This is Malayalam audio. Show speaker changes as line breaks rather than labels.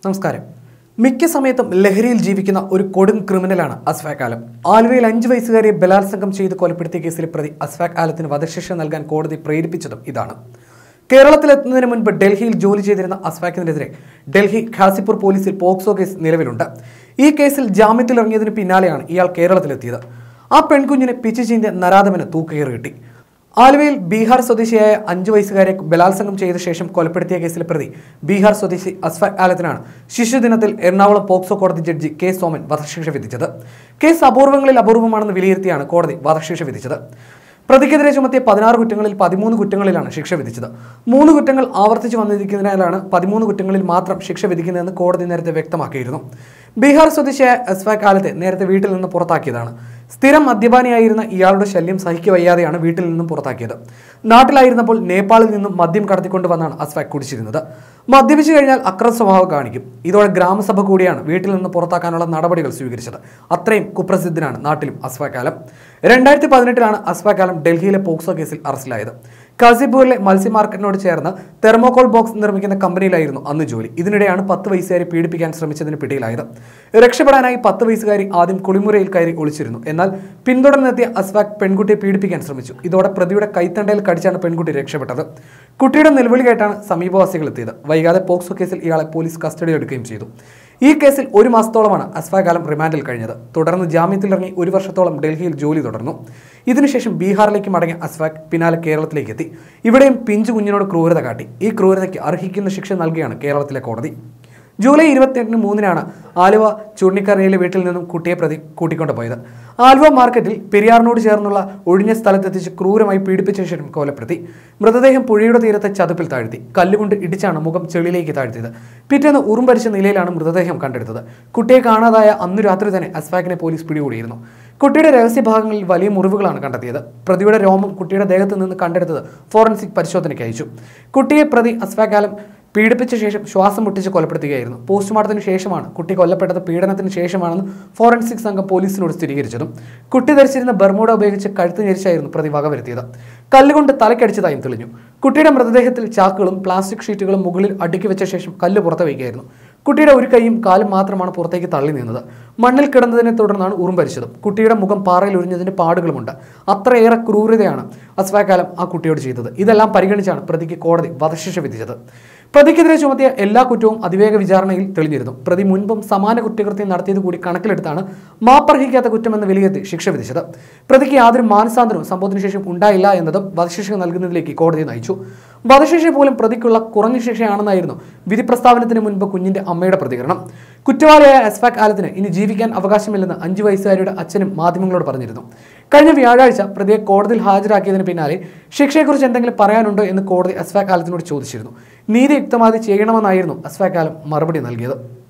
നമസ്കാരം മിക്ക സമയത്തും ലഹരിയിൽ ജീവിക്കുന്ന ഒരു കൊടും ക്രിമിനലാണ് അസ്ഫാക് ആലം ആലുവയിൽ അഞ്ച് വയസ്സുകാരിയെ ബലാത്സംഗം ചെയ്ത് കൊലപ്പെടുത്തിയ കേസിലെ പ്രതി അസ്ഫാക് ആലത്തിന് വധശിക്ഷ നൽകാൻ കോടതി പ്രേരിപ്പിച്ചതും ഇതാണ് കേരളത്തിലെത്തുന്നതിന് മുൻപ് ഡൽഹിയിൽ ജോലി ചെയ്തിരുന്ന അസ്ഫാക്കിനെതിരെ ഡൽഹി ഖാസിപ്പൂർ പോലീസിൽ പോക്സോ കേസ് നിലവിലുണ്ട് ഈ കേസിൽ ജാമ്യത്തിലിറങ്ങിയതിന് പിന്നാലെയാണ് ഇയാൾ കേരളത്തിലെത്തിയത് ആ പെൺകുഞ്ഞിനെ പിച്ചു ചീന്തിയ നരാധമന് തൂക്കുകയറ് കിട്ടി ആലുവയിൽ ബീഹാർ സ്വദേശിയായ അഞ്ചു വയസ്സുകാരെ ബലാത്സംഗം ചെയ്ത ശേഷം കൊലപ്പെടുത്തിയ കേസിലെ പ്രതി ബീഹാർ സ്വദേശി അസ്ഫാക് ആലത്തിനാണ് ശിശുദിനത്തിൽ എറണാകുളം പോക്സോ കോടതി ജഡ്ജി കെ സോമൻ വധശിക്ഷ വിധിച്ചത് കേസ് അപൂർവങ്ങളിൽ അപൂർവമാണെന്ന് വിലയിരുത്തിയാണ് കോടതി വധശിക്ഷ വിധിച്ചത് പ്രതിക്കെതിരെ ചുമത്തിയ പതിനാറ് കുറ്റങ്ങളിൽ പതിമൂന്ന് കുറ്റങ്ങളിലാണ് ശിക്ഷ വിധിച്ചത് മൂന്ന് കുറ്റങ്ങൾ ആവർത്തിച്ചു വന്നിരിക്കുന്നതിനാലാണ് പതിമൂന്ന് കുറ്റങ്ങളിൽ മാത്രം ശിക്ഷ വിധിക്കുന്നതെന്ന് കോടതി നേരത്തെ വ്യക്തമാക്കിയിരുന്നു ബീഹാർ സ്വദേശിയായ അസ്ഫാക് ആലത്തെ നേരത്തെ വീട്ടിൽ നിന്ന് പുറത്താക്കിയതാണ് സ്ഥിരം മദ്യപാനിയായിരുന്ന ഇയാളുടെ ശല്യം സഹിക്കവയ്യാതെയാണ് വീട്ടിൽ നിന്നും പുറത്താക്കിയത് നാട്ടിലായിരുന്നപ്പോൾ നേപ്പാളിൽ നിന്നും മദ്യം കടത്തിക്കൊണ്ടുവന്നാണ് അസ്ഫാക് കുടിച്ചിരുന്നത് മദ്യപിച്ചു കഴിഞ്ഞാൽ അക്രമ സ്വഭാവം കാണിക്കും ഇതോടെ ഗ്രാമസഭ കൂടിയാണ് വീട്ടിൽ നിന്ന് പുറത്താക്കാനുള്ള നടപടികൾ സ്വീകരിച്ചത് അത്രയും കുപ്രസിദ്ധനാണ് നാട്ടിലും അസ്ഫാക് ആലം രണ്ടായിരത്തി പതിനെട്ടിലാണ് അസ്ഫാക് ആലം ഡൽഹിയിലെ പോക്സോ കേസിൽ അറസ്റ്റിലായത് കാസിപൂരിലെ മത്സ്യ മാർക്കറ്റിനോട് ചേർന്ന് തെർമോകോൾ ബോക്സ് നിർമ്മിക്കുന്ന കമ്പനിയിലായിരുന്നു അന്ന് ജോലി ഇതിനിടെയാണ് പത്ത് വയസ്സുകാരി പീഡിപ്പിക്കാൻ ശ്രമിച്ചതിന് പിടിയിലായത് രക്ഷപ്പെടാനായി പത്ത് വയസ്സുകാരി ആദ്യം കുളിമുറയിൽ കയറി ഒളിച്ചിരുന്നു എന്നാൽ പിന്തുടർന്നെത്തിയ അസ്വാക് പെൺകുട്ടിയെ പീഡിപ്പിക്കാൻ ശ്രമിച്ചു ഇതോടെ പ്രതിയുടെ കൈത്തണ്ടയിൽ കടിച്ചാണ് പെൺകുട്ടി രക്ഷപ്പെട്ടത് കുട്ടിയുടെ നിലവിളി കേട്ടാണ് സമീപവാസികൾ എത്തിയത് വൈകാതെ പോക്സോ കേസിൽ ഇയാളെ പോലീസ് കസ്റ്റഡി എടുക്കുകയും ചെയ്തു ഈ കേസിൽ ഒരു മാസത്തോളമാണ് അസ്ഫാകാലം റിമാൻഡിൽ കഴിഞ്ഞത് തുടർന്ന് ജാമ്യത്തിലിറങ്ങി ഒരു വർഷത്തോളം ഡൽഹിയിൽ ജോലി തുടർന്നു ഇതിനുശേഷം ബീഹാറിലേക്ക് മടങ്ങിയ അസ്ഫാക് പിന്നാലെ കേരളത്തിലേക്ക് എത്തി ഇവിടെയും പിഞ്ചു കുഞ്ഞിനോട് ക്രൂരത കാട്ടി ഈ ക്രൂരതയ്ക്ക് അർഹിക്കുന്ന ശിക്ഷ നൽകിയാണ് കേരളത്തിലെ കോടതി ജൂലൈ ഇരുപത്തിയെട്ടിന് മൂന്നിനാണ് ആലുവ ചൂണ്ടിക്കരയിലെ വീട്ടിൽ നിന്നും കുട്ടിയെ പ്രതി കൂട്ടിക്കൊണ്ടു പോയത് ആലുവ മാർക്കറ്റിൽ പെരിയാറിനോട് ചേർന്നുള്ള ഒഴിഞ്ഞ സ്ഥലത്തെത്തിച്ച് ക്രൂരമായി പീഡിപ്പിച്ച ശേഷം കൊലപ്പെടുത്തി മൃതദേഹം പുഴയുടെ തീരത്തെ ചതുപ്പിൽ താഴ്ത്തി കല്ലുകൊണ്ട് ഇടിച്ചാണ് മുഖം ചെളിയിലേക്ക് താഴ്ത്തിയത് പിറ്റേന്ന് ഉറുമ്പരിച്ച നിലയിലാണ് മൃതദേഹം കണ്ടെടുത്തത് കുട്ടിയെ കാണാതായ അന്നു രാത്രി തന്നെ അസ്ഫാക്കിനെ പോലീസ് പിടികൂടിയിരുന്നു കുട്ടിയുടെ രഹസ്യഭാഗങ്ങളിൽ വലിയ മുറിവുകളാണ് കണ്ടെത്തിയത് പ്രതിയുടെ രോമം കുട്ടിയുടെ ദേഹത്ത് നിന്ന് കണ്ടെടുത്തത് ഫോറൻസിക് പരിശോധനയ്ക്ക് അയച്ചു കുട്ടിയെ പ്രതി അസ്ഫാക്കാലം പീഡിപ്പിച്ച ശേഷം ശ്വാസം മുട്ടിച്ച് കൊലപ്പെടുത്തുകയായിരുന്നു പോസ്റ്റ്മോർട്ടത്തിന് ശേഷമാണ് കുട്ടി കൊല്ലപ്പെട്ടത് പീഡനത്തിന് ശേഷമാണെന്ന് ഫോറൻസിക് സംഘം പോലീസിനോട് സ്ഥിരീകരിച്ചതും കുട്ടി ധരിച്ചിരുന്ന ബർമൂഡ ഉപയോഗിച്ച് കഴുത്ത് ഞെരിച്ചായിരുന്നു പ്രതി വകവരുത്തിയത് കല്ലുകൊണ്ട് തലക്കടിച്ചതായും തെളിഞ്ഞു കുട്ടിയുടെ മൃതദേഹത്തിൽ ചാക്കുകളും പ്ലാസ്റ്റിക് ഷീറ്റുകളും മുകളിൽ അടുക്കി വെച്ച ശേഷം കല്ല് പുറത്ത് വയ്ക്കുകയായിരുന്നു കുട്ടിയുടെ ഒരു കൈയും കാലും മാത്രമാണ് പുറത്തേക്ക് തള്ളി നിന്നത് മണ്ണിൽ കിടന്നതിനെ തുടർന്നാണ് ഉറുമ്പരിച്ചത് കുട്ടിയുടെ മുഖം പാറയിൽ ഉരിഞ്ഞതിന് പാടുകളുമുണ്ട് അത്രയേറെ ക്രൂരതയാണ് അസ്വാകാലം ആ കുട്ടിയോട് ചെയ്തത് ഇതെല്ലാം പരിഗണിച്ചാണ് പ്രതിക്ക് കോടതി വധശിക്ഷ വിധിച്ചത് പ്രതിക്കെതിരെ ചുമത്തിയ എല്ലാ കുറ്റവും അതിവേഗ വിചാരണയിൽ തെളിഞ്ഞിരുന്നു പ്രതി മുൻപും സമാന കുറ്റകൃത്യം നടത്തിയത് കൂടി കണക്കിലെടുത്താണ് മാപ്പർഹിക്കാത്ത കുറ്റമെന്ന് വിലയിരുത്തി ശിക്ഷ വിധിച്ചത് പ്രതിക്ക് യാതൊരു മാനസാന്തരവും സംഭവത്തിന് ശേഷം ഉണ്ടായില്ല എന്നതും വധശിക്ഷ നൽകുന്നതിലേക്ക് കോടതി നയിച്ചു വധശിക്ഷ പോലും പ്രതിക്കുള്ള കുറഞ്ഞ ശിക്ഷയാണെന്നായിരുന്നു വിധി പ്രസ്താവനത്തിന് മുൻപ് കുഞ്ഞിന്റെ അമ്മയുടെ പ്രതികരണം കുറ്റവാളിയായ എസ്ഫാക് ആലത്തിന് ഇനി ജീവിക്കാൻ അവകാശമില്ലെന്ന് അഞ്ചു വയസ്സുകാരിയുടെ അച്ഛനും മാധ്യമങ്ങളോട് പറഞ്ഞിരുന്നു കഴിഞ്ഞ വ്യാഴാഴ്ച പ്രതിയെ കോടതിയിൽ ഹാജരാക്കിയതിന് പിന്നാലെ ശിക്ഷയെക്കുറിച്ച് എന്തെങ്കിലും പറയാനുണ്ടോ എന്ന് കോടതി അസ്ഫാക് ആലത്തിനോട് ചോദിച്ചിരുന്നു നീതിയുക്തമായി ചെയ്യണമെന്നായിരുന്നു അസ്ഫാക് ആലം മറുപടി നൽകിയത്